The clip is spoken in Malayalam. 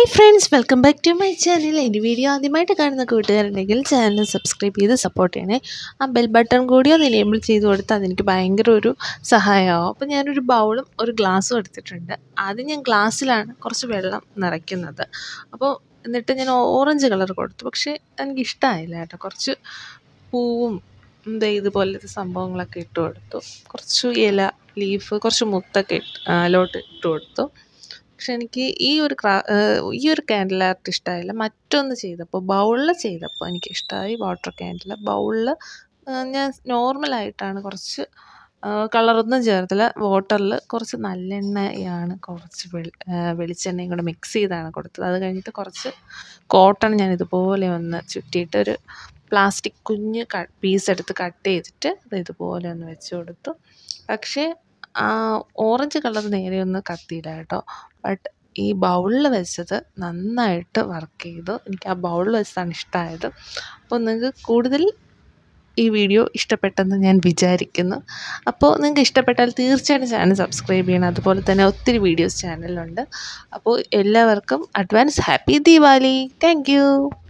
friends welcome back to my channel എൻ്റെ വീഡിയോ ആദ്യമായിട്ട് കാണുന്ന കൂട്ടുകാരുണ്ടെങ്കിൽ ചാനൽ സബ്സ്ക്രൈബ് ചെയ്ത് സപ്പോർട്ട് ചെയ്യണേ ആ ബെൽ ബട്ടൺ കൂടി ഒന്ന് എനേബിൾ ചെയ്ത് കൊടുത്താൽ അതെനിക്ക് ഭയങ്കര ഒരു സഹായമാവും അപ്പോൾ ഞാനൊരു ബൗളും ഒരു ഗ്ലാസ്സും എടുത്തിട്ടുണ്ട് ആദ്യം ഞാൻ ഗ്ലാസ്സിലാണ് കുറച്ച് വെള്ളം നിറയ്ക്കുന്നത് അപ്പോൾ എന്നിട്ട് ഞാൻ ഓറഞ്ച് കളർ കൊടുത്തു പക്ഷേ എനിക്ക് ഇഷ്ടമായില്ല കേട്ടോ കുറച്ച് പൂവും ദേ ഇതുപോലത്തെ സംഭവങ്ങളൊക്കെ ഇട്ട് കൊടുത്തു കുറച്ച് ഇല ലീഫ് കുറച്ച് മുത്തൊക്കെ ഇട്ട് അതിലോട്ട് ഇട്ട് കൊടുത്തു പക്ഷെ എനിക്ക് ഈ ഒരു ക്രാ ഈ ഒരു ക്യാൻഡിൽ ആർട്ട് ഇഷ്ടമായില്ല മറ്റൊന്ന് ചെയ്തപ്പോൾ ബൗളിൽ ചെയ്തപ്പോൾ എനിക്ക് ഇഷ്ടമായി വാട്ടർ ക്യാൻഡിൽ ബൗളിൽ ഞാൻ നോർമലായിട്ടാണ് കുറച്ച് കളറൊന്നും ചേർത്തില്ല വാട്ടറിൽ കുറച്ച് നല്ലെണ്ണയാണ് കുറച്ച് വെളി വെളിച്ചെണ്ണയും കൂടെ മിക്സ് ചെയ്താണ് കൊടുത്തത് അത് കഴിഞ്ഞിട്ട് കുറച്ച് കോട്ടൺ ഞാൻ ഇതുപോലെ ഒന്ന് ചുറ്റിയിട്ട് ഒരു പ്ലാസ്റ്റിക് കുഞ്ഞ് ക പീസ് എടുത്ത് കട്ട് ചെയ്തിട്ട് അത് ഇതുപോലെ ഒന്ന് വെച്ച് കൊടുത്തു പക്ഷേ ആ ഓറഞ്ച് കളർ നേരെ ഒന്ന് കത്തിയില്ല കേട്ടോ ബട്ട് ഈ ബൗളിൽ വെച്ചത് നന്നായിട്ട് വർക്ക് ചെയ്തു എനിക്ക് ആ ബൗളിൽ വെച്ചതാണ് ഇഷ്ടമായത് അപ്പോൾ നിങ്ങൾക്ക് കൂടുതൽ ഈ വീഡിയോ ഇഷ്ടപ്പെട്ടെന്ന് ഞാൻ വിചാരിക്കുന്നു അപ്പോൾ നിങ്ങൾക്ക് ഇഷ്ടപ്പെട്ടാൽ തീർച്ചയായിട്ടും ചാനൽ സബ്സ്ക്രൈബ് ചെയ്യണം അതുപോലെ തന്നെ ഒത്തിരി വീഡിയോസ് ചാനലിലുണ്ട് അപ്പോൾ എല്ലാവർക്കും അഡ്വാൻസ് ഹാപ്പി ദീപാവലി താങ്ക്